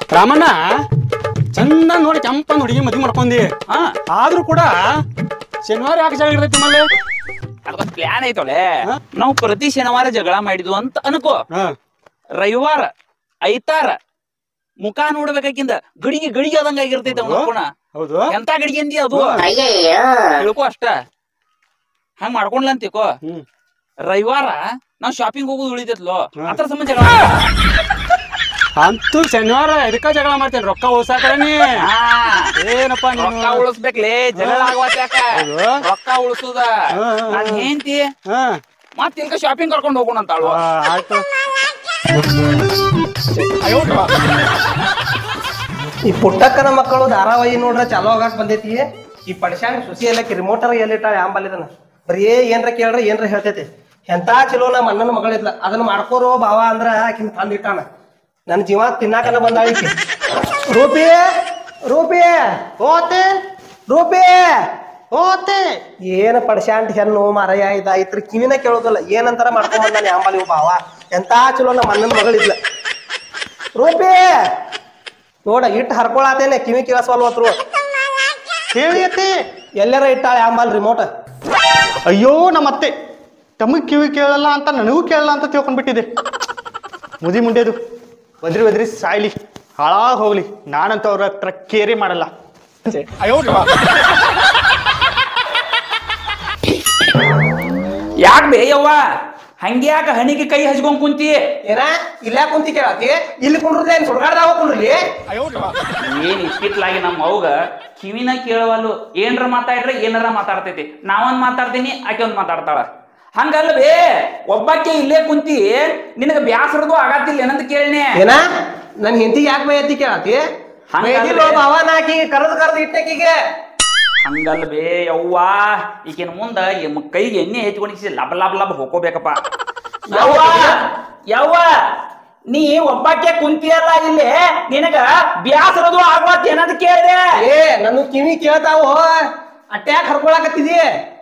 ರಾಮಣ್ಣ ಚಂದ ನೋಡಿ ಕೆಂಪ ಹುಡುಗಿ ಮದ್ವೆ ಮಾಡ್ಕೊಂಡಿ ಹಾ ಆದ್ರೂ ಕೂಡ ಶನಿವಾರ ಯಾಕೆ ಜಗಳ ಇರ್ತೈತಿ ಮಲ್ಲಿ ಅದ ಪ್ಲಾನ್ ಐತೊಳೆ ಹಾ? ನಾವು ಪ್ರತಿ ಶನಿವಾರ ಜಗಳ ಮಾಡಿದ್ವು ಅಂತ ಅನ್ಕೋ ಹಾ ರವಿವಾರ ಐತಾರ ಮುಖ ನೋಡ್ಬೇಕಾಕಿಂದ ಗಡಿಗೆ ಗಡಿಗೆ ಆದಂಗ ಆಗಿರ್ತೈತೆ ಅವ್ನ ಹೌದು. ಗುಣ ಹೌದು ಎಂತ ಗಡಿಗೆ ಅಂದಿ ಅದು ಅಯ್ಯಯ್ಯೋ ತಿಳ್ಕೊ ಅಷ್ಟ ಹಂಗ ಮಾಡ್ಕೊಂಡ್ಲ ಅಂತಿಕೋ ಹ್ಮ್ ರವಿವಾರ ನಾವ್ ಶಾಪಿಂಗ್ ಹೋಗೋದು ಉಳಿತೈತ್ಲೋ ಹಾ. ಅದ್ರ ಸಂಬಂಧ ಜಗಳ ಮಾಡ್ತೀವಿ. ಅಂತೂ ಶನಿವಾರ ಎದಕ್ಕ ಜಗಳ ಮಾಡ್ತೇನೆ ರೊಕ್ಕ ಉಳ್ಸಾಕರೇನಿ ಹಾ. ಏನಪ್ಪ ರೊಕ್ಕ ನೀನು ಉಳಿಸ್ಬೇಕ್ಲೇ ಜಗಳ ಆಗವಾತ್ಯಾಕ ಹೌದು. ರೊಕ್ಕ ಉಳಿಸುದ ಹಾ, ಹಾ, ನಾನ್ ಹಾ. ಹೆಂಡ್ತಿ ಹಾ ಮತ್ ಇಲ್ಕ ಶಾಪಿಂಗ್ ಕರ್ಕೊಂಡ್ ಹೋಗೋಣ ಅಂತಾಳು ಆ, ಆಯ್ತು ಈ ಪುಟ್ಟಕ್ಕನ ಮಕ್ಕಳು ಧಾರಾವಾಹಿ ನೋಡ್ರ ಚಾಲೋ ಆಗಾಕ್ ಬಂದೈತಿ ಈ ಪಡ್ಶ್ಯಾನ್ ಸುಸಿ ಎಲ್ಲಕ್ಕೆ ರಿಮೋಟರ್ ಎಲ್ಲಿಟ್ಟಾಳ ಯಾಂಬಲ್ಲಿದನ ಬರೀ ಏನ್ರ ಕೇಳ್ರ ಏನ್ರ ಹೇಳ್ತೈತಿ ಎಂತಾ ಚಲೋ ನಮ್ಮ ಅಣ್ಣನ ಮಗಳಿದ್ಲ ಅದನ್ನ ಮಾಡ್ಕೋರೋ ಬಾವ ಅಂದ್ರ ಆಕಿನ ತಂದ್ ಇಟ್ಟಾನ ನನ್ನ ಜೀವ ತಿನ್ನಾಕನ ಬಂದಾಳ ಈಕಿ ರೂಪಿ ರೂಪಿ ಹೋತೆ ರೂಪಿ ಹೋತೆ ಏನ ಪಡ್ಶ್ಯಾಂಟ್ ಹೆಣ್ಣು ಮರಯ ಇದ ಇತ್ರ ಕಿವಿನ ಕೇಳೋದಿಲ್ಲ ಏನಂತಾರ ಮಾಡ್ಕೊಂಡ್ ಬಂದಾನ ಯಾಂಬಲ್ ಇವ್ ಬಾವ ಎಂತಾ ಚಲೋ ನಮ್ಮ ಅಣ್ಣನ ಮಗಳಿದ್ಲ ರೂಪಿ ನೋಡ ಇಟ್ಟು ಹರ್ಕೊಳತೇನೆ ಕಿವಿ ಕೇಳಿಸ್ವಲ್ವತ್ರು ಹೇಳಿ ಅತ್ತೆ ಎಲ್ಲಾರ ಇಟ್ಟಾಳೆ ಆಂಬಲ್ ರಿಮೋಟ್ ಅಯ್ಯೋ ನಮ್ಮ ಅತ್ತೆ ತಮಗ್ ಕಿವಿ ಕೇಳಲ್ಲ ಅಂತ ನನಗೂ ಕೇಳಲ್ಲ ಅಂತ ತಿಳ್ಕೊಂಡ್ಬಿಟ್ಟಿದೆ ಮುದಿ ಮುಂಡೆದು ಬದ್ರಿ ಬದ್ರಿ ಸಾಯ್ಲಿ ಹಾಳಾಗ್ ಹೋಗ್ಲಿ ನಾನಂತ ಅವ್ರ ಹತ್ರ ಕೇರೆ ಮಾಡಲ್ಲ ಯಾಕ್ ಬೇಯವ್ವ ಹಂಗ್ಯಾಕ ಹಣಿಗೆ ಕೈ ಹಚ್ಕೊಂಡ್ ಕುಂತಿ ಏನ ಇಲ್ಲ ಕುಂತಿ ಕೇಳತಿ ಇಲ್ಲಿ ಕುಂಡ್ರದೆ ಏನ್ ಸುಡ್ಗಾಡ್ದಾವ ಕುಂಡ್ರಿ ಏನ್ ಇತ್ತಿತ್ಲಾಗಿ ನಮ್ಮ ಅವ್ಗ ಕಿವಿನ ಕೇಳವಲ್ಲು ಏನ್ರ ಮಾತಾಡ್ರೆ ಏನಾರ ಮಾತಾಡ್ತೈತಿ ನಾವೊಂದ್ ಮಾತಾಡ್ತೀನಿ ಆಕೆ ಒಂದ್ ಮಾತಾಡ್ತಾಳ ಹಂಗಲ್ವೇ ಒಬ್ಬಾಕೆ ಇಲ್ಲೇ ಕುಂತಿ ನಿನಗ ಬ್ಯಾಸರದು ಆಗತ್ತಿಲ್ಲ ಏನಂತ ಕೇಳ್ನೆ ಏನ ನನ್ ಹೆಂಡತಿ ಯಾಕೆ ಬೈಯತಿ ಕೇಳತಿ ಹಂಗಂದ್ರೆ- ಬೈದಿಲ್ಲೋ ಬಾವ ನಾಕಿ ಕರ್ದ್ ಕರ್ದ್ ಇಟ್ಟಕಿಗೆ ಹಂಗಲ್ವೇ ಯವ್ವಾ ಈಕಿನ ಮುಂದ ಎಮ್- ಕೈಗೆ ಎಣ್ಣೆ ಹೆಚ್ಚಿಕೊಂಡು ಲಬ ಲಬ ಲಬ ಹೋಗ್ಕೋಬೇಕಪ್ಪ ಯವ್ವ ಯವ್ವ ನೀ ಒಬ್ಬಾಕೆ ಕುಂತಿಯಲ್ಲ ಇಲ್ಲಿ ನಿನಗ ಬ್ಯಾಸರದು ಆಗ್ವತ್ ಏನಂತ ಕೇಳಿದೆ ಏ ನನ್ನ ಕಿವಿ ಕೇಳ್ತಾವು ಅಟ್ಯಾಕ್ ಹರ್ಕೊಳಕತ್ತಿದಿ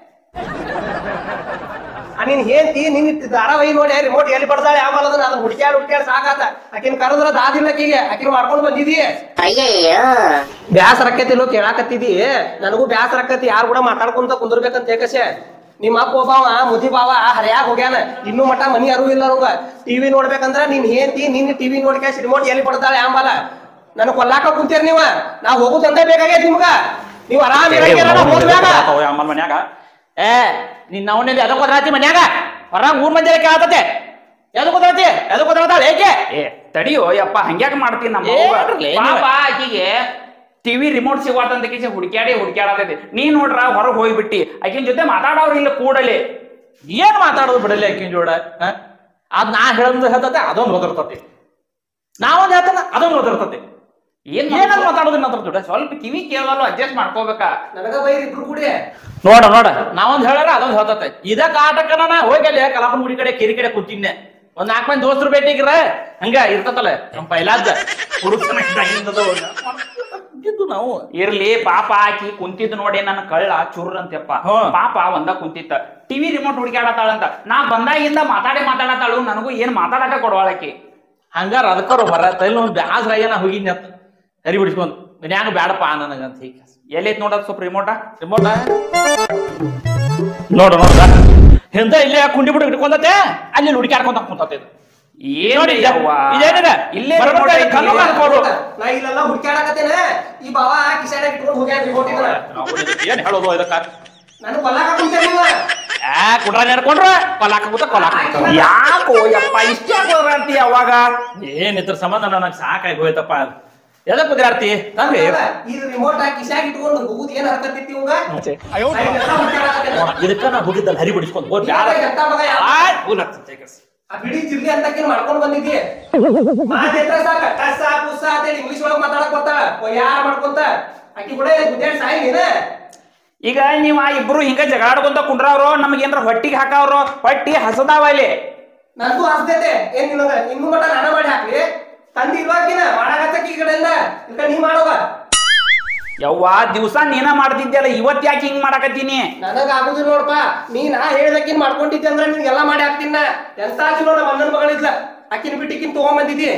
ಆ ನಿನ್ ಹೇಂತಿ ನಿನ್ ಇಷ್ಟ್ ಧಾರಾವಾಹಿ ನೋಡಿ ರಿಮೋಟ್ ಎಲ್ಲಿ ಬಡ್ದಾಳೆ ಆಮೇಲೆ ಅದನ್ನ ಅದನ್ನ ಹುಡ್ಕ್ಯಾಡ್ ಹುಡ್ಕ್ಯಾಡ್ ಸಾಕಾತ ಆಕಿನ ಕರೆದ್ರ ದಾದಿಲ್ಲ ಆಕಿಗೆ ಆಕಿನ ಮಾಡ್ಕೊಂಡು ಬಂದಿದಿ ಅಯ್ಯಯ್ಯೋ ಬ್ಯಾಸರ ಆಕೈತಿಲ್ಲೋ ಕೇಳಾಕತ್ತಿದಿ ನನಗೂ ಬ್ಯಾಸರ ಆಕತಿ ಯಾರು ಕೂಡ ಮಾತಾಡ್ಕೊಂತ ಕುಂದಿರ್ಬೇಕಂತ ಏಕಸೆ ನಿಮ್ಮ ಅಪ್ಪ ಒಬ್ಬವ ಮುದಿ ಬಾವ ಹರ್ಯಾಗ ಹೋಗ್ಯಾನ ಇನ್ನೂ ಮಟ ಮನಿ ಅರಿವು ಇಲ್ಲ ಅವ್ಗ ಟಿವಿ ನೋಡ್ಬೇಕಂದ್ರ ನೀನ್ ಹೇಂತಿ ನಿನ್ ಟಿವಿ ನೋಡ್ಕ್ಯಾಸ್ ರಿಮೋಟ್ ಎಲ್ಲಿ ಬಡ್ದಾಳೆ ಆಂಬಾಲ ನನಗ್ ಕೊಲ್ಲಾಕ ಕುಂತೀರಿ ನೀವ ನಾ ಹೋಗುದಂತ ಬೇಕಾಗೈತಿ ನಿಮ್ಗ ನೀವ್ ಆರಾಮ್ ಇರಂಗಿಲ್ಲ, ನಾ ಹೋಗ್ಬೇಕ ಅಮ್ಮನ ಮನ್ಯಾಗ ಏ ನಿನ್ನ ಅವನಲ್ಲಿ ಎದಕ್ ಹೋದ್ರಾತಿ ಮನ್ಯಾಗ ಹೊರಗ್ ಊರ್ ಮಂದಿ ಕೇಳತತೆ ಎದಕ್ ಹೋದ್ರಾತಿ ಎದಕ್ ಹೋದ್ರಾತಾಳ ಏಕೆ ಏ ತಡಿಯೋ ಯಪ್ಪ ಹಂಗ್ಯಾಕ ಮಾಡ್ತೀನಿ ನಮ್ಮ ಏನ್ರಲೇ ನೀವು? ಪಾಪ ಆಕಿಗೆ ಟಿವಿ ರಿಮೋಟ್ ಸಿಗುವತ್ತಂತ ಕೇಸಿ ಹುಡ್ಕ್ಯಾಡಿ ಹುಡ್ಕ್ಯಾಡತೈತಿ ನೀ ನೋಡ್ರ ಹೊರಗ್ ಹೋಗ್ಬಿಟ್ಟಿ ಆಕಿನ ಜೊತೆ ಮಾತಾಡೋರು ಇಲ್ಲ ಕೂಡಲೇ ಏನ್ ಮಾತಾಡೋದು ಬಿಡಲಿ ಆಕಿನ ಜೋಡ ಹ? ಅದ್ ನಾ ಹೇಳಂದ್ ಹೇಳ್ತತೆ ಅದೊಂದು ಓದಿರ್ತತಿ ನಾವೊಂದ್ ಹೇಳ್ತಾನ ಅದೊಂದು ಓದಿರ್ತತಿ ಏನ್ ಏನಂತ ಮಾತಾಡೋದು ಮಾತಾಡ ಜೋಡ ಸ್ವಲ್ಪ ಕಿವಿ ಕೇಳಲ್ಲ ಅಡ್ಜಸ್ಟ್ ಮಾಡ್ಕೋಬೇಕ ನನಗ ಬೈರಿ ಇಬ್ರು ಕೂಡಿ ನೋಡ ನೋಡ ನಾವೊಂದ್ ಹೇಳಾರ ಅದೊಂದ್ ಹೇಳ್ತತೆ ಇದ ಕಾಟಕನ ನಾ ಹೋಗಿ ಅಲ್ಲಿ ಕಲಾಪನ ಗುಡಿ ಕಡೆ ಕಿರಿ ಕಡೆ ಕೂತಿದ್ನೆ ಒಂದ್ ನಾಲ್ಕು ಮಂದಿ ದೋಸ್ತರು ಭೇಟಿಗ್ರ ಹಂಗ ಇರ್ತತಲ್ಲ ನಮ್ ಪೈಲಾದ ಪುರುಷನ ಇದ್ದಾಗಿಂದದ ಇದ್ದು ನಾವು ಇರ್ಲಿ ಪಾಪ ಆಕಿ ಕುಂತಿದ್ ನೋಡಿ ನನ್ನ ಕಳ್ಳ ಚುರ್ ಅಂತೆಪ್ಪ ಹ್ಮ್. ಪಾಪ ಒಂದ ಕುಂತಿತ್ತ ಟಿವಿ ರಿಮೋಟ್ ಹುಡುಕಾಡತಾಳಂತ ನಾ ಬಂದಾಗಿಂದ ಮಾತಾಡಿ ಮಾತಾಡತಾಳು ನನಗೂ ಏನ್ ಮಾತಾಡಕ ಕೊಡವಾಳಕಿ ಹಂಗಾರ ಅದಕ್ಕಾರ ಹೊರ ತೈಲ ಒಂದ್ ಬ್ಯಾಸ್ರ ಏನ ಹೋಗಿದ್ನಿ ಅಂತ ಕರಿ ಬಿಡಿಸ್ಕೊಂಡ್ ಮನ್ಯಾಗ ಬ್ಯಾಡಪ್ಪ ನನಗಂತ ಹೀಗ ಎಲ್ಲೈತ್ ನೋಡದ್ ಸ್ವಲ್ಪ ರಿಮೋಟ ರಿಮೋಟ ನೋಡ ನೋಡ ಹಿಂದ ಇಲ್ಲೇ ಕುಂಡಿ ಬಿಟ್ಟು ಇಟ್ಕೊಂಡತೆ ಅಲ್ಲಿ ಹುಡುಕ್ಯಾಡ್ಕೊಂತ ಕುಂತತೆ ಇದು ಏನ್ ನೋಡಿ ಇದೆ ಅವ್ವ? ಇದೇನಿದೆ ಇಲ್ಲೇ ಬರೋಬ್ಬರಿ remote ಐತಿ. ಕಲ್ಲು ಮಾಡ್ಕೊಡು. ನಾ ಇಲ್ಲೆಲ್ಲ ಹುಡ್ಕ್ಯಾಡಕತ್ತೇನೆ ಈ ಬಾವ ಕಿಸಾಡ ಇಟ್ಕೊಂಡು ಹೋಗ್ಯಾನ ರಿಮೋಟ್ ಇದನ್ನ ಏನ್ ಹೇಳೋದು ಇದಕ್ಕ ನನಗ್ ಕೊಲ್ಲಾಕ ಕುಂತೇರಿ ನೀವ ಆ ಕುಡ್ರ ನೆಡ್ಕೊಂಡ್ರ ಕೊಲಾಕ ಕೂತ ಕೊಲಾಕ ಕೂತ ಯಾಕೋ ಯಪ್ಪ ಇಷ್ಟ ಅಂತಿ ಅವಾಗ ಏನ್ ಇದ್ರ ಸಂಬಂಧ ನನಗ್ ಸಾಕಾಗಿ ಹೋಯ್ತಪ್ಪ ಅದು ಎದ ಕುದಿರಾರ್ತಿ ತಂದೆ ಇದು ರಿಮೋಟ್ ಕಿಸಾಗ ಇಟ್ಕೊಂಡು ಹೋಗುದ್ ಏನ್ ಹರ್ಕತ್ತಿತ್ತಿ ಇವಂಗ ನಾ ಇಲ್ಲೆಲ್ಲ ಹುಡ್ಕ್ಯಾಡಕತ್ತೇನೆ. ಇದಕ್ಕ ನಾ ಹೋಗಿದ್ದಲ್ಲ ಹರಿ ಬಿಡಿಸ್ಕೊಂಡು ಹೋದ್ ಬ್ಯಾಡ ನೀವೇ ಎಂತ ಮಗ ಯಾವ- ಆಯ್ತ್, ಕೂಲ್ ಆಗ್ತದೆ ಈಗ. ಆ ಬಿಡಿ ಜಿರ್ಲಿ ಅಂತಕಿನ ಮಾಡ್ಕೊಂಡ್ ಬಂದಿದ್ದಿ ಮಾತ್ ಎತ್ರ ಸಾಕ ಕಸ ಪುಸ್ಸ ಅಂತೇಳಿ ಇಂಗ್ಲಿಷ್ ಒಳಗ್ ಮಾತಾಡಕ್ ಬರ್ತಾಳ ಯಾರ ಮಾಡ್ಕೊಂತ ಆಕಿ ಕೂಡ ಗುದ್ದಾಡ್ ಸಾಯಿ ನೀನ ಈಗ ನೀವ್ ಆ ಇಬ್ರು ಹಿಂಗ ಜಗಾಡ್ಕೊಂತ ಕುಂಡ್ರವ್ರು ನಮಗೇನ್ರ ಹೊಟ್ಟಿಗೆ ಹಾಕವ್ರು ಹೊಟ್ಟಿ ಹಸದಾವ ಇಲ್ಲಿ ನಂದು ಆಸ್ತೈತೆ ಏನ್ ನಿನಗ ಇನ್ನು ಮಟ ನಾನ ಮಾಡಿ ಹಾಕ್ಲಿ ತಂದಿ ಇಲ್ವಾಕಿನ ಮಾಡಾಕತ್ತಕ್ಕಿ ಈ ಕಡೆಯಿಂದ ಇಲ್ಕ ನೀ ಮಾಡೋಗ ಯವ್ವ ದಿವ್ಸ ನೀನ ಮಾಡ್ತಿದ್ಯಲ್ಲ ಇವತ್ ಯಾಕೆ ಹಿಂಗ್ ಮಾಡಾಕತ್ತೀನಿ ನನಗ ಆಗುದಿಲ್ಲ ನೋಡಪ್ಪ ನೀ ನಾ ಹೇಳ್ದಕ್ಕಿನ್ ಮಾಡ್ಕೊಂಡಿದ್ದೆ ಅಂದ್ರೆ ನಿನ್ಗೆಲ್ಲ ಮಾಡಿ ಹಾಕ್ತೀನಿ ನಾ ಎಂತ ಚಲೋ ನಮ್ಮ ಅಣ್ಣನ ಮಗಳಿದ್ಲ ಆಕಿನ ಬಿಟ್ಟಿಕಿನ್ ತಗೊಂಬಂದಿದ್ದಿ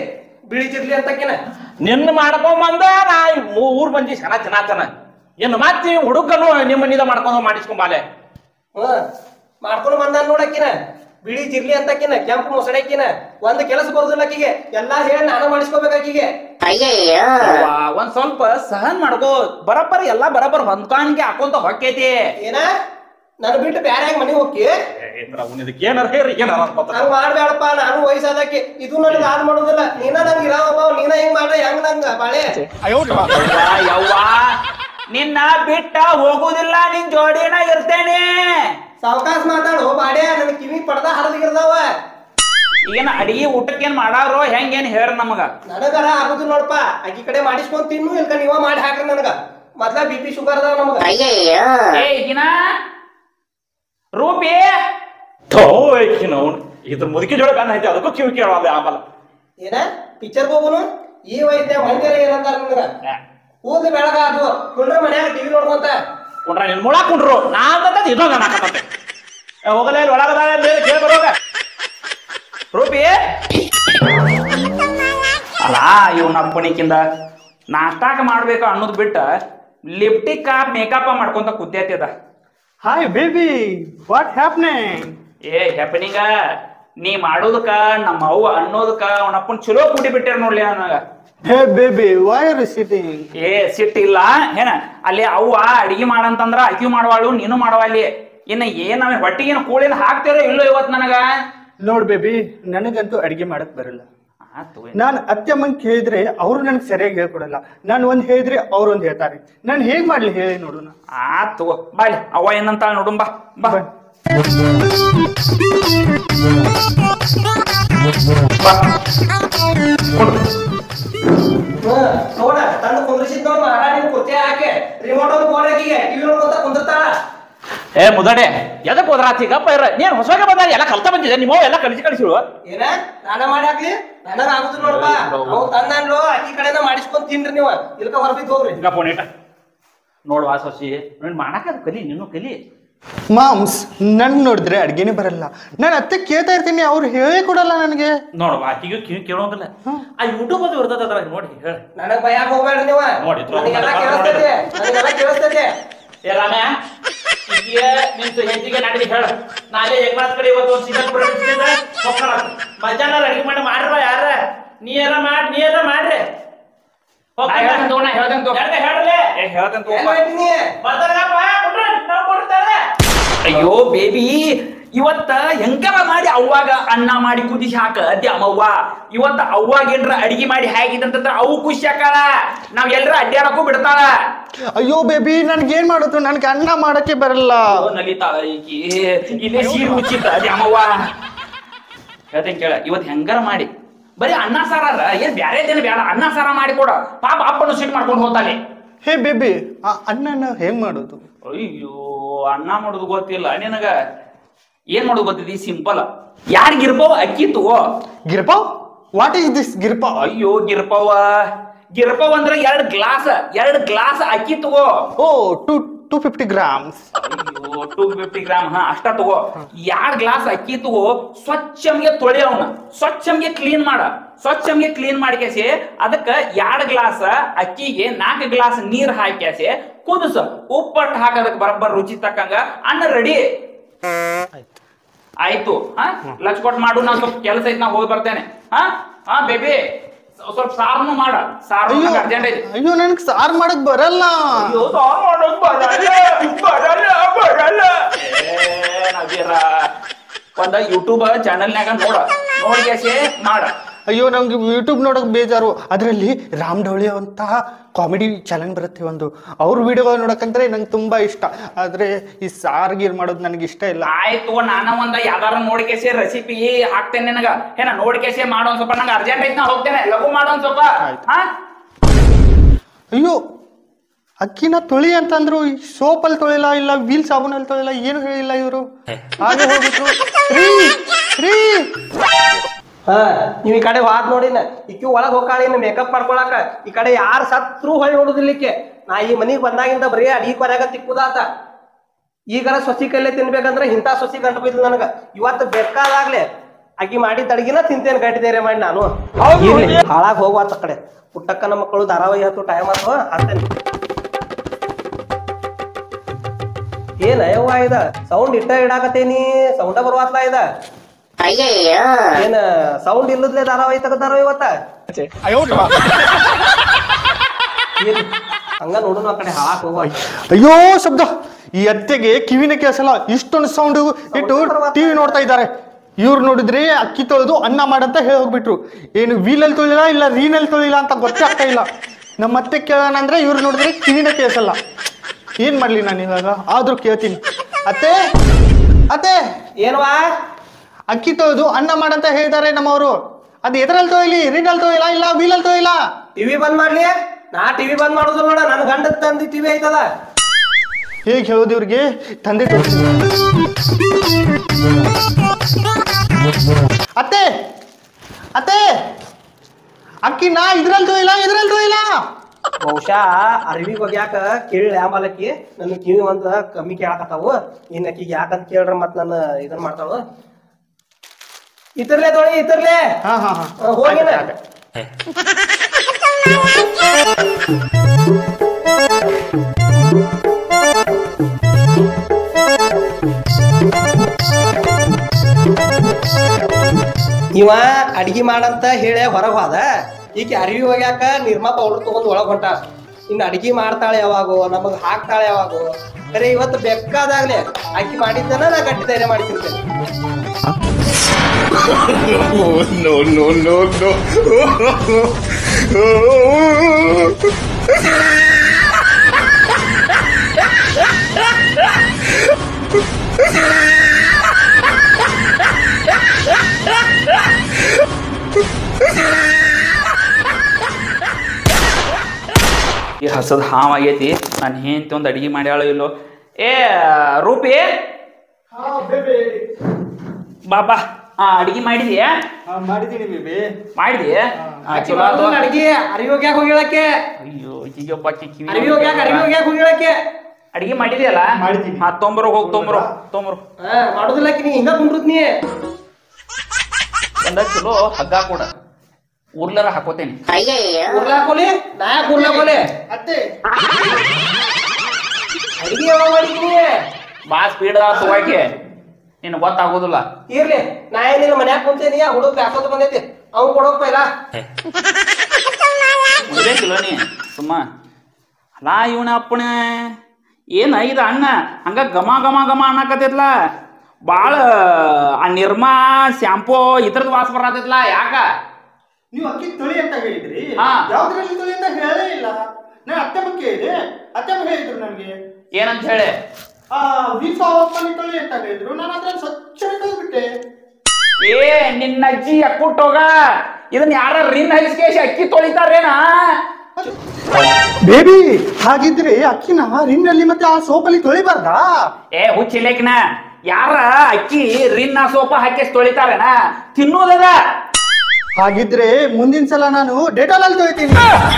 ಬಿಳಿ ಜಿರ್ಲಿ ಅಂತಕಿನ ನಿನ್ನ ಮಾಡ್ಕೊಂಬಂದ ನಾ ಈ ಮೂ- ಊರ್ ಮಂದಿ ಜನ ಜನತನ ಇನ್ನು ಮತ್ತೆ ಹುಡುಗನು ನಿಮ್ಮ ಮನಿದ ಮಾಡ್ಕೊಂಡು ಮಾಡಿಸ್ಕೊಂಬಾಲೆ ಹ್ಮ್ ಮಾಡ್ಕೊಂಡು ಬಂದಾನ ನೋಡಕ್ಕಿನ ಬಿಳಿ ಜಿರ್ಲಿ ಅಂತಕಿನ ಕೆಂಪು ಮೊಸಡಕ್ಕಿನ ಒಂದ್ ಕೆಲಸ ಬರುದಿಲ್ಲ ಆಕಿಗೆ ಎಲ್ಲಾ ಹೇಳಿ ನಾನು ಮಾಡಿಸ್ಕೋಬೇಕು ಆಕಿಗೆ ಅವ್ವಾ, ಒಂದ್ ಸ್ವಲ್ಪ ಸಹನ್ ಮಾಡ್ಕೋ ಬರಬ್ಬರ ಎಲ್ಲಾ ಬರಬ್ಬರ ಹೊಂದ್ಕಾಣಿಕೆ ಹಾಕೊಂತ ಹೊಕ್ಕೈತಿ ಏನ ನನ್ ಬಿಟ್ಟು ಬ್ಯಾರೆ ಹೆಂಗ್ ಮನೆಗೆ ಹೋಗಿ ಇದಕ್ಕೆ ಏನಾರ ಹೇಳಿ ಏನಾರ ಅನ್ಕೋತ ಹಂಗ ಮಾಡ್ಬೇಡಪ್ಪ ನಾನು ವಯಸ್ಸಾದಕ್ಕೆ ಇದು ನನಗೆ ಆದ್ ಮಾಡೋದಿಲ್ಲ ನೀನ ನಂಗೆ ಇರಾವಪ್ಪ ನೀನ ಹಿಂಗ್ ಮಾಡ್ರೆ ಹೆಂಗ್ ನಂಗ ಬಾಳೆ ಯವ್ವಾ, ಯವ್ವಾ ನಿನ್ನ ಬಿಟ್ಟ ಹೋಗುದಿಲ್ಲ ನಿನ್ ಜೋಡಿನ ಇರ್ತೇನೆ ಸಾವಕಾಶ ಮಾತಾಡು ಬಾಡೆ ನನ್ ಕಿವಿ ಪಡ್ದ ಹರಿದಿರ್ದಾವ ಏನ್ ಅಡಿಗೆ ಊಟಕ್ಕೇನ್ ಮಾಡಾರೋ ಹೆಂಗೇನ್ ಹೇಳ ನಮಗ ನನಗರ ಆಗುದಿಲ್ಲ ನೋಡಪ್ಪ ಆಕಿ ಕಡೆ ಮಾಡಿಸ್ಕೊಂಡ್ ತಿನ್ನು ಇಲ್ಕ ನೀವ ಮಾಡಿ ಹಾಕ್ರಿ ನನಗ ಮೊದ್ಲ ಬಿ ಪಿ ಶುಗರ್ ಅದಾವ ನಮಗ ಏ ಈಗಿನ ರೂಪಿ ಥೋ ಏಕಿನ ಅವ್ನು ಇದ್ರ ಮುದುಕಿ ಜೋಳ ಗಂಡ ಐತಿ ಅದಕ್ಕೂ ಕಿವಿ ಕೇಳೋದು ಆಮೇಲೆ ಏನ ಪಿಕ್ಚರ್ ಹೋಗುನು ಈ ವಯಸ್ಸಿನ ಮಂದಿರ ಏನಂತಾರ ನಿನಗ ಕೂದ್ಲು ಬೆಳಗ ಅದು ಕುಂಡ್ರ ಮನ್ಯಾಗ ಟಿವಿ ನೋಡ್ಕೊಂತ ಕುಂಡ್ರ ನಿನ್ ಮುಳ ಕುಂಡ್ರು ನಾ ಅಂತ ಇದೊಂದು ನಾಕತ್ತೆ ಹೋಗಲೇ ಇಲ್ಲಿ ಒಳಗದ ಕೇಳಿ ಬರೋಗ ರೂಪಿ ಅಲ್ಲ ಇವ್ನ ಅಪ್ಪಣಿಕಿಂದ ನಾಷ್ಟಾಕ ಮಾಡ್ಬೇಕು ಅನ್ನೋದ್ ಬಿಟ್ಟ ಲಿಪ್ಟಿಕ್ ಮೇಕಪ್ ಮಾಡ್ಕೊಂತ ಕುತ್ತೈತಿದ ಹಾಯ್ ಬೇಬಿ ವಾಟ್ ಹ್ಯಾಪ್ನಿಂಗ್ ಏ ಹೆಪನಿಂಗ ನೀ ಮಾಡೋದಕ್ಕ ನಮ್ಮ ಅವ್ವ ಅನ್ನೋದಕ್ಕ ಅವನಪ್ಪನ್ ಚಲೋ ಕುಡಿ ಬಿಟ್ಟಿರ ನೋಡ್ಲಿ ನನಗ hey baby why are sitting ಏ ಸಿಟ್ಟಿಲ್ಲ ಏನ ಅಲ್ಲಿ ಅವ್ವ ಅಡಿಗೆ ಮಾಡಂತಂದ್ರ ಅಕ್ಕಿ ಮಾಡವಾಳು ನೀನು ಮಾಡವಾಲಿ ಇನ್ನ ಏನ್ ಅವ ಹೊಟ್ಟಿಗೇನು ಕೂಳಿನ ಹಾಕ್ತಿರೋ ಇಲ್ಲೋ ಇವತ್ ನನಗ ನೋಡ್ ಬೇಬಿ ನನಗಂತೂ ಅಡಿಗೆ ಮಾಡಕ್ ಬರಲ್ಲ ಆತು ನಾನು ಅತ್ತೆಮ್ಮನ್ ಕೇಳಿದ್ರೆ ಅವರು ನನಗೆ ಸರಿಯಾಗಿ ಹೇಳ್ಕೊಡಲ್ಲ ನಾನು ಒಂದ್ ಹೇಳಿದ್ರೆ ಅವ್ರು ಒಂದ್ ಹೇಳ್ತಾರೆ ನಾನು ಹೇಗ್ ಮಾಡ್ಲಿ ಹೇಳಿ ನೋಡೋಣ ಆತು ಬಾಲಿ ಅವ್ವ ಏನಂತ ನೋಡುಂ ಬಾ ಬಾ ಬಾ. ಹ್ಮ್ ನೋಡ ತಂದು ಕುಂದ್ರಿಸಿದ್ ನೋಡ್ ಮಹಾರಾಣಿ ಕುರ್ತಿ ಹಾಕಿ ರಿಮೋಟ್ ಒಂದು ಬೋರ್ಡ್ ಆಕಿಗೆ ಟಿವಿ ನೋಡ್ಕೊಂತ ಕುಂದಿರ್ತಾಳ ಏ ಮುದಡೆ ಎದಕ್ ಹೋದ್ರಾತಿ ಗಪ್ಪ ಇರ ನೀನ್ ಹೊಸಗೆ ಬಂದಾಗ ಎಲ್ಲ ಕಲ್ತ ಬಂದಿದೆ ನಿಮ್ಮ ಎಲ್ಲ ಕಲಿಸಿ ಕಳಿಸಿರು ಏನ ನಾನ ಮಾಡಿ ಹಾಕ್ಲಿ ನನಗ ಆಗುದಿಲ್ಲ ನೋಡಪ್ಪ ಅವ್ ತಂದನ್ಲು ಆಕಿ ಕಡೆನ ಮಾಡಿಸ್ಕೊಂಡ್ ತಿನ್ರಿ ನೀವು ಇಲ್ಕ ಹೊರಬಿದ್ದು ಹೋಗ್ರಿ ಈಗ ಫೋನ್ ನೋಡ್ ವಾ ಸೊಸಿ ನೀನ್ ಮಾಡಾಕ ಕಲಿ ನೀನು ಕಲಿ ಮಾಮ್ಸ್ ನನ್ ನೋಡಿದ್ರೆ ಅಡ್ಗೆನೇ ಬರಲ್ಲ ನಾನು ಅತ್ತೆ ಕೇಳ್ತಾ ಇರ್ತೀನಿ ಅವ್ರು ಹೇಳೇ ಕೊಡಲ್ಲ ನನಗೆ ನೋಡು ಆಕಿಗೂ ಕಿವಿ ಕೇಳೋಂಗಿಲ್ಲ ಆ ಯೂಟ್ಯೂಬ್ ಅದು ಇರ್ತದ ಅದ್ರಾಗ ನೋಡಿ ಹೇಳಿ ನನಗ್ ಭಯ ಹೋಗ್ಬೇಡ್ರಿ ನೀವ ನೋಡಿ, ತ್ರೋ- ನನಗೆಲ್ಲ ಕೇಳಿಸ್ತೈತೆ ನನಗೆಲ್ಲ ಕೇಳಿಸ್ತೈತೆ ಏ ರಾಮ್ಯ ಈಗಿಯ ನಿನ್ ಹೆಂಜಿಗೆ ನಾಡಿಗೆ ಹೇಳ ನಾಳೆ ಏಕನಾಥ್ ಕಡೆ ಇವತ್ತು ಒಂದು ಸಿಗಲ್ ಬಿಡಿಸಿದ್ರೆ ಹೋಗ್ತಾರ ಮಧ್ಯಾಹ್ನ ಅಡಿಗೆ ಮಾಡಿ ಮಾಡ್ರ ಯಾರ ನೀ ಏನ ಮಾಡಿ ನೀ ಏನ ಮಾಡ್ರಿ ನಾ ಹೇಳ್ತೇನ್ ತಗೋ, ನಾ ಹೇಳ್ತೇನ್ ತಗೋ. ಹೇಳ್ರಿ ಏ ಹೇಳ್ತೇನ್ ತಗೋ, ಏನ್ ಬಾ. ಮಾಡ್ತೀನಿ ಬರ್ತಾರಪ್ಪ ಕೊಡ್ರಿ ನಾವು ಕೊಡ್ತಾರೆ ಅಯ್ಯೋ ಬೇಬಿ ಇವತ್ತ ಹೆಂಗರ ಮಾಡಿ ಅವ್ವಾಗ ಅನ್ನ ಮಾಡಿ ಕುದಿಸಿ ಹಾಕ ದ್ಯಾಮವ್ವ ಇವತ್ತ ಅವ್ವಾಗೇನ್ರ ಅಡಿಗೆ ಮಾಡಿ ಹಾಕಿದಂತಂದ್ರ ಅವು ಖುಷಿ ಆಕಾಳ ನಾವ್ ಎಲ್ರ ಅಡ್ಡಾಡಕ್ಕೂ ಬಿಡ್ತಾಳ ಅಯ್ಯೋ ಬೇಬಿ ನನ್ಗೆ ಏನ್ ಮಾಡೋದು ನನ್ಗೆ ಅನ್ನ ಮಾಡಕ್ಕೆ ಬರಲ್ಲ ಓ, ನಲಿತಾಳ ಈಕಿ ಇಲ್ಲೇ ಸೀರೆ ಮುಚ್ಚಿತ್ತ ದ್ಯಾಮವ್ವ ಹೇಳ್ತೇನ್ ಕೇಳ ಇವತ್ ಹೆಂಗಾರ ಮಾಡಿ ಬರೀ ಅನ್ನ ಸಾರಾರ ಏನ್ ಬ್ಯಾರೇದೇನು ಬೇಡ ಅನ್ನ ಸಾರ ಮಾಡಿ ಕೊಡ ಪಾಪ ಅಪ್ಪನು ಸಿಟ್ ಮಾಡ್ಕೊಂಡು ಹೋಗ್ತಾನೆ ಹೇ ಬೇಬಿ ಆ ಅನ್ನನ ಹೇಗ್ ಮಾಡೋದು ಅಯ್ಯೋ ಅನ್ನ ಮಾಡೋದು ಗೊತ್ತಿಲ್ಲ ನಿನಗ ಏನ್ ಮಾಡೋದು ಗೊತ್ತಿದೆ ಸಿಂಪಲ್ ಯಾರಿಗಿರ್ಬೋ ಅಕ್ಕಿ ತಗೋ ಗಿರ್ಪಾವ್ ವಾಟ್ ಈಸ್ ದಿಸ್ ಗಿರ್ಪಾವ್ ಅಯ್ಯೋ ಗಿರ್ಪವ್ವ ಗಿರ್ಪವ್ ಅಂದ್ರೆ ಎರಡ್ ಗ್ಲಾಸ್ ಎರಡ್ ಗ್ಲಾಸ್ ಅಕ್ಕಿ ತಗೋ ಓ ಟು ಟೂ ಫಿಫ್ಟಿ ಗ್ರಾಮ್ಸ್ ಅಯ್ಯೋ ಟೂ ಫಿಫ್ಟಿ ಗ್ರಾಮ್ ಹಾ ಅಷ್ಟ ತಗೋ ಎರಡ್ ಗ್ಲಾಸ್ ಅಕ್ಕಿ ತಗೋ ಸ್ವಚ್ಛಮ್ಗೆ ತೊಳಿ ಅವನ ಸ್ವಚ್ಛಮ್ಗೆ ಕ್ಲೀನ್ ಮಾಡ ಸ್ವಚ್ಛಮ್ಗೆ ಕ್ಲೀನ್ ಮಾಡ್ಕೇಸಿ ಅದಕ್ಕ ಎರಡ್ ಗ್ಲಾಸ್ ಅಕ್ಕಿಗೆ ನಾಲ್ಕು ಗ್ಲಾಸ್ ನೀರ್ ಹಾಕ್ಯಾಸಿ ಕುದಿಸ ಉಪ್ಪಟ್ಟು ಹಾಕೋದಕ್ ಬರಬ್ಬರ್ ರುಚಿ ತಕ್ಕಂಗ ಅನ್ನ ರೆಡಿ ಆಯ್ತು ಹಾ ಲಚ್ಕೊಟ್ ಮಾಡು ನಾ ಸ್ವಲ್ಪ ಕೆಲಸ ಐತಿ ನಾ ಹೋಗಿ ಬರ್ತೇನೆ ಹಾ ಹಾ ಬೇಬಿ ಸ್ವಲ್ಪ ಸಾರನು ಮಾಡ ಸಾರು ಅಯ್ಯೋ ಅರ್ಜೆಂಟ್ ಐತಿ ಅಯ್ಯೋ ನನ್ಗೆ ಸಾರ್ ಮಾಡಕ್ ಬರಲ್ಲ ಅಯ್ಯೋ ಸಾರು ಮಾಡೋದ್ ಬರಲ್ಲ ಬರಲ್ಲ ಬರಲ್ಲ ಏ, ನವೀರ ಒಂದ ಯೂಟ್ಯೂಬ್ ಚಾನಲ್ನ್ಯಾಗ ನೋಡ ನೋಡ್ಕೇಸಿ ಮಾಡ ಅಯ್ಯೋ ನಮ್ಗೆ ಯೂಟ್ಯೂಬ್ ನೋಡಕ್ ಬೇಜಾರು ಅದರಲ್ಲಿ ರಾಮ್ ಡೌಳಿ ಅಂತ ಕಾಮಿಡಿ ಚಾನಲ್ ಬರುತ್ತೆ ಒಂದು ಅವ್ರ ವಿಡಿಯೋಗಳು ನೋಡಕ್ಕಂದ್ರೆ ನಂಗೆ ತುಂಬಾ ಇಷ್ಟ ಆದ್ರೆ ಈ ಸಾರ್ ಗೀರ್ ಮಾಡೋದು ನನಗೆ ಇಷ್ಟ ಇಲ್ಲ ಆಯ್ತು ನಾನ ಒಂದ ಯಾವ್ದಾರ ನೋಡ್ಕೇಸಿ ರೆಸಿಪಿ ಹಾಕ್ತೇನೆ ನಿನಗ ಏನ ನೋಡ್ಕೇಸಿ ಮಾಡೋ ಸ್ವಲ್ಪ ನಂಗೆ ಅರ್ಜೆಂಟ್ ಐತಿ ನಾ ಹೋಗ್ತೇನೆ ಲಘು ಮಾಡೋ ಸ್ವಲ್ಪ ಆಯ್ತು. ಹಾ ಅಯ್ಯೋ ಅಕ್ಕಿನ ತೊಳಿ ಅಂತಂದ್ರು ಈ ಸೋಪಲ್ಲಿ ತೊಳಿಲ್ಲ ಇಲ್ಲ ವೀಲ್ ಸಾಬೂನಲ್ಲಿ ತೊಳಿಲ್ಲ ಏನು ಹೇಳಿಲ್ಲ ಇವರು ಹಾಗೆ ಹೋಗ್ಬಿಟ್ರು ರೀ ರೀ ಹಾ ನೀವ್ ಈ ಕಡೆ ವಾದ್ ನೋಡಿನ ಇಕ್ಕಿ ಒಳಗ್ ಹೋಗಾಳ ಇನ್ನು ಮೇಕಪ್ ಮಾಡ್ಕೊಳಕ ಈ ಕಡೆ ಯಾರ್ ಸತ್ರು ಹೊಳಿ ನೋಡುದಿಲ್ಲಿಕ್ಕೆ ನಾ ಈ ಮನಿಗ್ ಬಂದಾಗಿಂದ ಬರೀ ಅಡಿಗೆ ಕೊರ್ಯಾಗ ತಿಕ್ಕುದಾತ ಈಗರ ಸೊಸಿ ಕೈಲೆ ತಿನ್ಬೇಕಂದ್ರ ಇಂಥ ಸೊಸಿ ಗಂಟು ಬಿದ್ದು ನನಗ ಇವತ್ತು ಬೇಕಾದಾಗ್ಲೆ ಆಕಿ ಮಾಡಿದ ಅಡಿಗೆನ ತಿಂತೇನೆ ಗಟ್ಟಿ ಧೈರ್ಯ ಮಾಡಿ ನಾನು ಹಾಳಾಗ್ ಹೋಗ್ವಾತ ಕಡೆ ಪುಟ್ಟಕ್ಕನ ಮಕ್ಕಳು ಧಾರಾವಾಹಿ ಹತ್ತು ಟೈಮ್ ಆತು ಅಂತೇನೆ ಏನ ಯವ್ವ ಇದ ಸೌಂಡ್ ಇಟ್ಟ ಇಡಾಕತ್ತೇನಿ ಸೌಂಡ ಬರ್ವಾತ್ಲ ಇದ ಏನ ಸೌಂಡ್ ಇಲ್ಲದ್ಲೆ ಧಾರಾವಾಹಿ ತೆಗದಾರ ಇವತ್ತ ಏನ್? ಹಂಗ ನೋಡುನು ಆ ಕಡೆ ಹಾಳಾಕ್ ಹೋಗ್ವ ಅಯ್ಯೋ ಶಬ್ದ ಈ ಅತ್ತೆಗೆ ಕಿವಿನ ಕೇಳಿಸಲ್ಲ ಇಷ್ಟೊಂದು ಸೌಂಡ್ ಇಟ್ಟು ಟಿವಿ ನೋಡ್ತಾ ಇದ್ದಾರೆ ಇವ್ರು ನೋಡಿದ್ರೆ ಅಕ್ಕಿ ತೊಳೆದು ಅನ್ನ ಮಾಡಂತ ಹೇಳಿ ಹೋಗ್ಬಿಟ್ರು ಏನು ವೀಲಲ್ಲಿ ತೊಳಿಲ್ಲ ಇಲ್ಲ ರೀನಲ್ಲಿ ತೊಳಿಲ್ಲ ಅಂತ ಗೊತ್ತೇ ಆಗ್ತಾ ಇಲ್ಲ ನಮ್ಮ ಅತ್ತೆ ಕೇಳೋಣ ಅಂದ್ರೆ ಇವ್ರು ನೋಡಿದ್ರೆ ಕಿವಿನ ಕೇಳಿಸಲ್ಲ ಏನ್ ಮಾಡ್ಲಿ ನಾನು ಇವಾಗ ಆದ್ರೂ ಕೇಳ್ತೀನಿ ಅತ್ತೆ ಅತ್ತೆ ಏನವಾ ಅಕ್ಕಿ ತೊಳೆದು ಅನ್ನ ಮಾಡಂತ ಹೇಳಿದ್ದಾರೆ ನಮ್ಮವರು ಅದು ಎದ್ರಲ್ಲಿ ತೊಳಿಲಿ ರೀನಲ್ಲಿ ತೊಳಿಲ್ಲ ಇಲ್ಲ ವೀಲಲ್ಲಿ ತೊಳಿಲ್ಲ ಟಿವಿ ಬಂದ್ ಮಾಡ್ಲಿ ನಾ ಟಿವಿ ಬಂದ್ ಮಾಡುದಿಲ್ಲ ನೋಡ ನನ್ ಗಂಡ ತಂದಿ ಟಿವಿ ಐತದ ಹೇಗೆ ಹೇಳೋದು ಇವ್ರಿಗೆ ತಂದೆ ತೋರಿಸಿ ಅತ್ತೆ ಅತ್ತೆ ಅಕ್ಕಿ ನಾ ಇದ್ರಲ್ಲಿ ತೊಯಿಲ್ಲ ಇದ್ರಲ್ಲಿ ತೊಯಿಲ್ಲ ಬಹುಶಃ ಅರಿವಿ ಒಗ್ಯಾಕ ಕೇಳಿ ಆಮಲಕ್ಕಿ ನನ್ ಕಿವಿ ಒಂದ ಕಮ್ಮಿ ಕೇಳಾಕತ್ತಾವು ಇನ್ ಆಕಿಗೆ ಯಾಕಂತ ಕೇಳ್ರ ಮತ್ ನನ್ನ ಇದನ್ ಮಾಡ್ತಾಳು ಇತರ್ಲೆ ತೊಳಿ ಇತರ್ಲೆ ಹಾ ಹಾ ಹಾ ಆ, ಹೋಗಿನ ಇವ ಅಡಿಗೆ ಮಾಡಂತ ಹೇಳಿ ಹೊರಗ್ ಹೋದ ಈಕೆ ಅರಿವಿ ಹೋಗ್ಯಾಕ ನಿರ್ಮಾ ಪೌಡರ್ ತಗೊಂಡ್ ಒಳಗ್ ಹೊಂಟ ಇನ್ನು ಅಡಿಗೆ ಮಾಡ್ತಾಳೆ ಯಾವಾಗೋ ನಮಗ್ ಹಾಕ್ತಾಳೆ ಯಾವಾಗೋ ಬರೀ ಇವತ್ತು ಬೇಕಾದಾಗ್ಲೆ ಆಕಿ ಮಾಡಿದ್ದನ ನಾ ಗಟ್ಟಿ ಧೈರ್ಯ ಮಾಡ್ತಿರ್ತೇನೆ ಈ ಹಸದ್ ಹಾವ್ ಆಗೈತಿ ನಾನು ಹೆಂಡತಿ ಒಂದು ಅಡಿಗೆ ಮಾಡ್ಯಾಳೋ ಇಲ್ಲೋ ಏ ರೂಪಿ ಬಾಬಾ ಆ ಅಡಿಗೆ ಮಾಡಿದ್ಯಾ ಮಾಡಿದ್ದೀನಿ ಬೇಬಿ ಮಾಡಿದ್ಯಾ ಆ, ಆಕಿ ಚಲೋ ಆತು. ಮಾಡೋದಿಲ್ಲ ಅಡಿಗೆ ಅರಿವಿ ಹೋಗ್ಯಾಕ ಹೋಗಿಳಕ್ಕೆ ಅಯ್ಯೋ ಈಗೊಬ್ಬ ಆಕಿ ಕಿವಿ ಅರಿವಿ ಹೋಗ್ಯಾಕ ಅರಿವಿ ಹೋಗ್ಯಾಕ ಹೋಗಿಳಕ್ಕೆ ಅಡಿಗೆ ಮಾಡಿದ್ಯಲ್ಲ ಮಾಡಿದ್ದೀನಿ. ಹಾ ತೊಂಬರೋ ಹೋಗಿ ತೊಂಬರೋ ತೊಂಬರೋ ಹಾ ಮಾಡೋದಿಲ್ಲ ಆಕಿ ನೀ ಹಿಂಗ ಕುಂಡ್ರುತ್ ನೀ ಒಂದ ಚಲೋ ಹಗ್ಗ ಕೊಡ ಉರ್ಲರ ಹಾಕೋತೇನೆ ಉರ್ಲಾಕೋಲಿ ನಾ ಯಾಕೆ ಉರ್ಲಾಕೋಲಿ ಅತ್ತೆ ಅಡಿಗೆ ಯಾವಾಗ ಮಾಡಿದ್ನಿ ಬಾ ಸ್ಪೀಡ್ ಅದ ತಗೋಕೆ ನಿನ್ ಗೊತ್ತಾಗೋದಿಲ್ಲ ಇರ್ಲಿ ನಾ ಏನಿಲ್ಲ ಮನ್ಯಾಗ ಕುಂತೇನಿ ಆ ಹುಡುಗ ಬ್ಯಾಸೋದ್ ಬಂದೈತಿ ಅವ್ನು ಕೊಡೋಕ್ ಪೈಲ ಇದೇ ಚಲೋ ನೀ ಸುಮ್ಮ ಅಲ್ಲ ಇವನ ಅಪ್ಪಣ ಏನ ಇದು ಅಣ್ಣ ಹಂಗ ಘಮ ಘಮ ಘಮ ಅನ್ನಕತ್ತೈತ್ಲ ಭಾಳ ಆ ನಿರ್ಮಾ ಶಾಂಪೂ ಇದ್ರದ್ ವಾಸ ಬರತೈತ್ಲ ಯಾಕ ನೀವು ಅಕ್ಕಿ ತೊಳಿ ಅಂತ ಹೇಳಿದ್ರಿ ಹಾ. ಯಾವ್ದ್ರಲ್ಲಿ ತೊಳಿ ಅಂತ ಹೇಳೇ ಇಲ್ಲ ನಾನು ಅತ್ತೆ ಬಗ್ಗೆ ಹೇಳಿದೆ ಅತ್ತೆ ಅಮ್ಮ ಹೇಳಿದ್ರು ನನಗೆ ಏನಂತ ಹೇಳಿ ಆ ವೀಸ ಹೋಗ್ತಾನೆ ತೊಳಿ ಅಂತ ಹೇಳಿದ್ರು ನಾನು ಅದ್ರಲ್ಲಿ ಸ್ವಚ್ಛ ಬಿಟ್ಟೆ ಏ ನಿನ್ನ ಅಜ್ಜಿ ಅಕ್ಕುಟ್ಟೋಗ ಇದನ್ನ ಯಾರ ರಿನ್ ಹರಿಸ್ಕೇಶ್ ಅಕ್ಕಿ ತೊಳಿತಾರೇನಾ ಬೇಬಿ ಹಾಗಿದ್ರೆ ಅಕ್ಕಿನ ರಿನ್ನಲ್ಲಿ ಮತ್ತೆ ಆ ಸೋಪಲ್ಲಿ ತೊಳಿಬಾರ್ದಾ ಏ ಹುಚ್ಚಿಲೇಕಿನ ಯಾರ ಅಕ್ಕಿ ರಿನ್ನ ಸೋಪ ಹಾಕಿ ತೊಳಿತಾರೇನ ತಿನ್ನೋದದ ಹಾಗಿದ್ರೆ ಮುಂದಿನ ಸಲ ನಾನು ಡೇಟಾಲ್ ಅಲ್ಲಿ ತೊಳಿತೀನಿ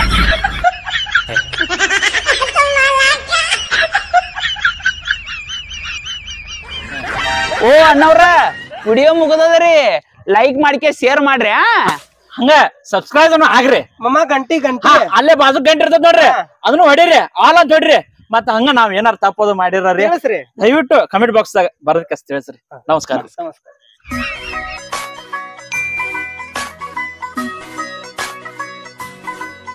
ಓ ಅಣ್ಣವ್ರ ವಿಡಿಯೋ ಮುಗದದ್ರಿ ಲೈಕ್ ಮಾಡ್ಕೆ ಶೇರ್ ಮಾಡ್ರಿ ಆ ಹಂಗ ಸಬ್ಸ್ಕ್ರೈಬ್ ಆಗ್ರಿ ಮಮ್ಮ ಗಂಟಿ ಗಂಟಿ ಹಾ, ಅಲ್ಲೇ ಬಾಜು ಗಂಟೆ ಇರ್ತದ ನೋಡ್ರಿ ಅದನ್ನು ಹೊಡೀರಿ ಆಲ್ ಅಂತ ಹೊಡ್ರಿ ಮತ್ತ ಹಂಗ ನಾವ್ ಏನಾರ ತಪ್ಪದು ಮಾಡಿರ್ರಿ ತಿಳಿಸ್ರಿ ದಯವಿಟ್ಟು ಕಮೆಂಟ್ ಬಾಕ್ಸ್ ದಾಗ ಬರೋದಕ್ಕೆ ತಿಳಿಸ್ರಿ ನಮಸ್ಕಾರ ನಮಸ್ಕಾರ